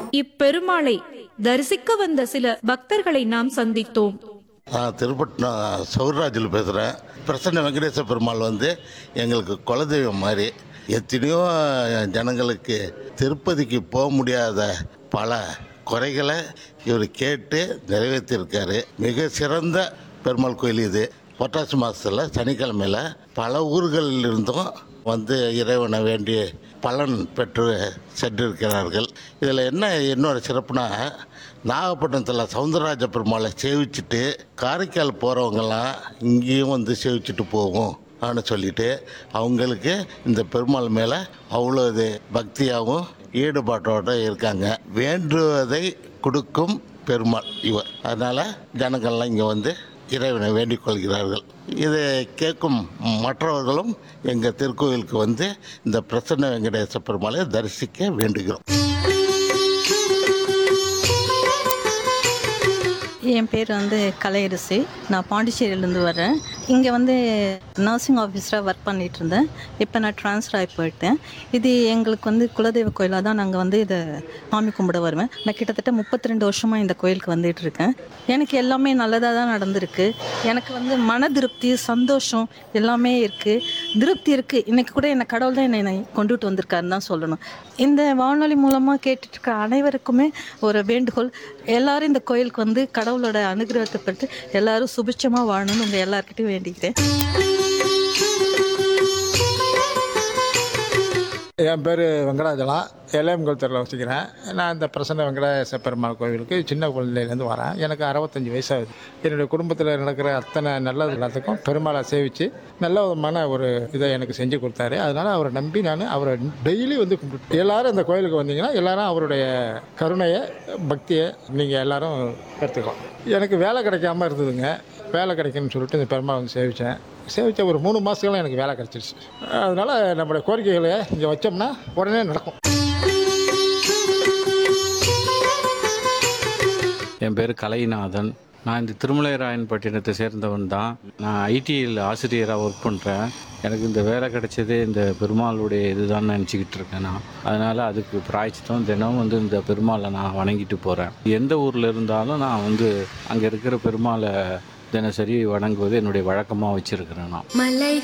இப்பெருமாளை தரிசிக்க வந்த சில பக்தர்களை நாம் சந்தித்தோம் நான் திருப்பட்டினம் சௌராஜில் பேசுகிறேன் பிரசன்ன வெங்கடேச பெருமாள் வந்து எங்களுக்கு குலதெய்வம் மாதிரி எத்தனையோ ஜனங்களுக்கு திருப்பதிக்கு போக முடியாத பல குறைகளை இவர் கேட்டு நிறைவேற்றியிருக்காரு மிக சிறந்த பெருமாள் கோயில் இது புரட்டாசி மாதத்தில் சனிக்கிழமையில் பல ஊர்களில் இருந்தும் வந்து இறைவனை வேண்டி பலன் பெற்று சென்றிருக்கிறார்கள் இதில் என்ன என்னோட சிறப்புனா நாகப்பட்டினத்தில் சவுந்தரராஜ பெருமாளை சேவிச்சுட்டு காரைக்கால் போகிறவங்கெல்லாம் இங்கேயும் வந்து சேவிச்சுட்டு போவோம் அப்படின்னு சொல்லிட்டு அவங்களுக்கு இந்த பெருமாள் மேலே அவ்வளோ இது பக்தியாகவும் ஈடுபாட்டோடு இருக்காங்க வேண்டுவதை கொடுக்கும் பெருமாள் இவர் அதனால் ஜனங்கள்லாம் இங்கே வந்து இறைவனை வேண்டிக் கொள்கிறார்கள் இதை கேட்கும் மற்றவர்களும் எங்கள் திருக்கோயிலுக்கு வந்து இந்த பிரசன்ன வெங்கடேச பெருமாளை தரிசிக்க வேண்டுகிறோம் என் பேர் வந்து கலையரசி நான் பாண்டிச்சேரியிலேருந்து வரேன் இங்கே வந்து நர்சிங் ஆஃபீஸராக ஒர்க் பண்ணிட்டு இருந்தேன் இப்போ நான் ட்ரான்ஸ்ஃபர் ஆகி போயிட்டேன் இது எங்களுக்கு வந்து குலதெய்வ கோயிலாக தான் நாங்கள் வந்து இதை சாமி கும்பிட வருவேன் நான் கிட்டத்தட்ட முப்பத்தி ரெண்டு வருஷமாக இந்த கோயிலுக்கு வந்துட்டு இருக்கேன் எனக்கு எல்லாமே நல்லதாக தான் நடந்திருக்கு எனக்கு வந்து மன திருப்தி சந்தோஷம் எல்லாமே இருக்குது திருப்தி இருக்குது இன்னைக்கு கூட என்னை கடவுள் தான் என்னை கொண்டுட்டு வந்திருக்காருன்னு தான் சொல்லணும் இந்த வானொலி மூலமாக கேட்டுட்டு இருக்க அனைவருக்குமே ஒரு வேண்டுகோள் எல்லாரும் இந்த கோயிலுக்கு வந்து கடவுளோட அனுகிரகத்தை பெற்று எல்லாரும் சுபிட்சமாக வாழணும்னு உங்கள் எல்லாருக்கிட்டையும் வேண்டிக்கிறேன் என் பேர் வெங்கடாஜலம் எல்லையம்கோல் தெருவில் வச்சுக்கிறேன் நான் இந்த பிரசன்ன வெங்கடேச பெருமாள் கோவிலுக்கு சின்ன குழந்தையிலேருந்து வரேன் எனக்கு அறுபத்தஞ்சி வயசாகுது என்னுடைய குடும்பத்தில் நடக்கிற அத்தனை நல்லது எல்லாத்துக்கும் பெருமாளை சேவித்து நல்ல விதமான ஒரு இதை எனக்கு செஞ்சு கொடுத்தாரு அதனால் அவரை நம்பி நான் அவரை டெய்லி வந்து கும்பிட்டு எல்லாரும் இந்த கோயிலுக்கு வந்தீங்கன்னா எல்லாரும் அவருடைய கருணையை பக்தியை நீங்கள் எல்லாரும் எடுத்துக்கலாம் எனக்கு வேலை கிடைக்காம இருந்ததுங்க வேலை கிடைக்குன்னு சொல்லிட்டு இந்த பெருமாள் வந்து சேவித்தேன் சேவித்த ஒரு மூணு மாதத்துக்குலாம் எனக்கு வேலை கிடச்சிருச்சு அதனால் நம்மளுடைய கோரிக்கைகளை இங்கே வச்சோம்னா உடனே நடக்கும் என் பேர் கலைநாதன் நான் இந்த திருமலைராயன்பட்டினத்தை சேர்ந்தவன் தான் நான் ஐடியில் ஆசிரியராக ஒர்க் பண்ணுறேன் எனக்கு இந்த வேலை கிடைச்சதே இந்த பெருமாளுடைய இதுதான் நினச்சிக்கிட்டு இருக்கேன் நான் அதனால் அதுக்கு பிராய்ச்சித்தம் தினம் வந்து இந்த பெருமாளை நான் வணங்கிட்டு போகிறேன் எந்த ஊரில் இருந்தாலும் நான் வந்து அங்கே இருக்கிற பெருமாளை தினசரி வணங்குவது என்னுடைய வழக்கமாக வச்சுருக்கிறேன் நான் மலை